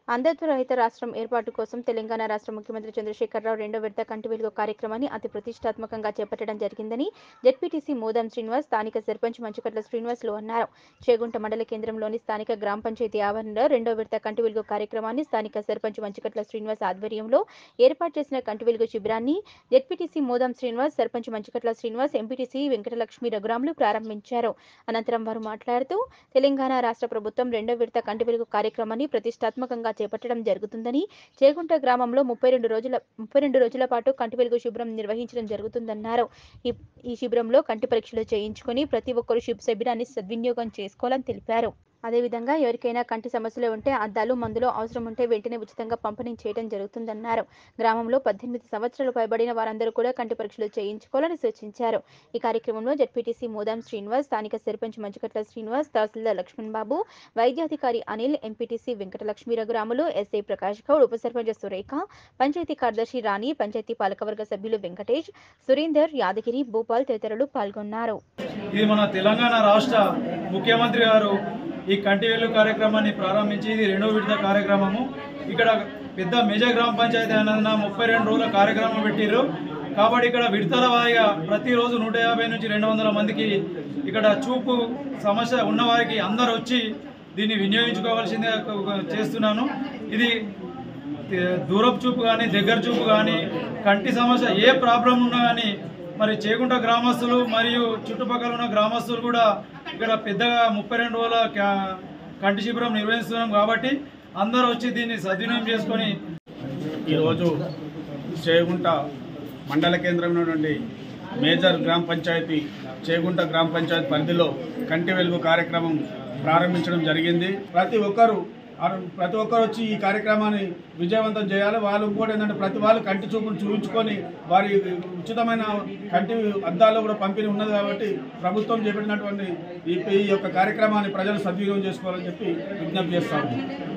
అంధత్వ రహిత రాష్ట్రం ఏర్పాటు కోసం తెలంగాణ రాష్ట్ర ముఖ్యమంత్రి చంద్రశేఖరరావు రెండో విడత కంటి వెలుగు కార్యక్రమాన్ని అతి ప్రతిష్టాత్మకంగా చేపట్టడం జరిగిందని జెడ్పీటీసీ మోదం శ్రీనివాస్ స్థానిక సర్పంచ్ మంచుకట్ల శ్రీనివాసులు అన్నారు చేగుంట మండల కేంద్రంలోని స్థానిక గ్రామ పంచాయతీ ఆవరణలో రెండో విడత కంటి వెలుగు కార్యక్రమాన్ని స్థానిక సర్పంచ్ మంచుకట్ల శ్రీనివాస్ ఆధ్వర్యంలో ఏర్పాటు చేసిన కంటి వెలుగు శిబిరాన్ని జెడ్పీటీసీ మోదం శ్రీనివాస్ సర్పంచ్ మంచుకట్ల శ్రీనివాస్ ఎంపీటీసీ వెంకటలక్ష్మి రఘురాములు ప్రారంభించారు అనంతరం వారు మాట్లాడుతూ తెలంగాణ రాష్ట్ర ప్రభుత్వం రెండో విడత కంటి వెలుగు కార్యక్రమాన్ని ప్రతిష్టాత్మకంగా చేపట్టడం జరుగుతుందని చేగుంట గ్రామంలో ముప్పై రెండు రోజుల ముప్పై రెండు రోజుల పాటు కంటి వెలుగు శిబిరం నిర్వహించడం జరుగుతుందన్నారు ఈ ఈ శిబిరంలో కంటి పరీక్షలు చేయించుకొని ప్రతి ఒక్కరూ శిబ్ శిబిరాన్ని సద్వినియోగం చేసుకోవాలని తెలిపారు అదేవిధంగా ఎవరికైనా కంటి సమస్యలు ఉంటే అద్దాలు మందులు అవసరం ఉంటే వెంటనే ఉచితంగా పంపిణీ చేయడం జరుగుతుందన్నారు గ్రామంలో పద్దెనిమిది సంవత్సరాలు పైబడిన వారందరూ కూడా కంటి పరీక్షలు చేయించుకోవాలని సూచించారు ఈ కార్యక్రమంలో జడ్పీటీసీ మోదాం శ్రీనివాస్ స్థానిక సర్పంచ్ మంచుకట్ల శ్రీనివాస్ తహసీల్దార్ లక్ష్మణ్ బాబు వైద్యాధికారి అనిల్ ఎంపీటీసీ వెంకటలక్ష్మి రఘురాములు ఎస్ఐ ప్రకాష్ గౌడ్ ఉప సర్పంచ్ సురేఖ పంచాయతీ కార్యదర్శి రాణి పంచాయతీ పాలకవర్గ సభ్యులు వెంకటేష్ సురేందర్ యాదగిరి భూపాల్ తదితరులు పాల్గొన్నారు ఇది మన తెలంగాణ రాష్ట్ర ముఖ్యమంత్రి గారు ఈ కంటి వెళ్ళు కార్యక్రమాన్ని ప్రారంభించి ఇది రెండో విడత కార్యక్రమము ఇక్కడ పెద్ద మేజర్ గ్రామ పంచాయతీ అన్న ముప్పై రెండు రోజుల కార్యక్రమం పెట్టిర్రు కాబట్టి ఇక్కడ విడతల వారిగా ప్రతిరోజు నూట యాభై నుంచి రెండు వందల మందికి ఇక్కడ చూపు సమస్య ఉన్నవారికి అందరు వచ్చి దీన్ని వినియోగించుకోవాల్సిందిగా చేస్తున్నాను ఇది ఏ, దూరపు చూపు కానీ దగ్గర చూపు కానీ కంటి సమస్య ఏ ప్రాబ్లం ఉన్నా కానీ మరి చేగుంట గ్రామస్తులు మరియు చుట్టుపక్కల ఉన్న గ్రామస్తులు కూడా ఇక్కడ పెద్దగా ముప్పై రెండు రోజుల క్యా- కంటి శిబిరం నిర్వహిస్తున్నాం కాబట్టి అందరూ వచ్చి దీన్ని సద్వినియోగం చేసుకొని ఈరోజు చేగుంట మండల కేంద్రంలో నుండి మేజర్ గ్రామ పంచాయతీ చేగుంట గ్రామ పంచాయతీ పరిధిలో కంటి వెలుగు కార్యక్రమం ప్రారంభించడం జరిగింది ప్రతి ఒక్కరు అరు- ప్రతి ఒక్కరు వచ్చి ఈ కార్యక్రమాన్ని విజయవంతం చేయాలి వాళ్ళు ఇంకోటి ఏంటంటే ప్రతి వాళ్ళు కంటి చూపును చూపించుకొని వారి ఉచితమైన కంటి అద్దాలు కూడా పంపిణీ ఉన్నది కాబట్టి ప్రభుత్వం చేపట్టినటువంటి ఈ ఈ యొక్క కార్యక్రమాన్ని ప్రజలు సద్వినియోగం చేసుకోవాలని చెప్పి విజ్ఞప్తి చేస్తాము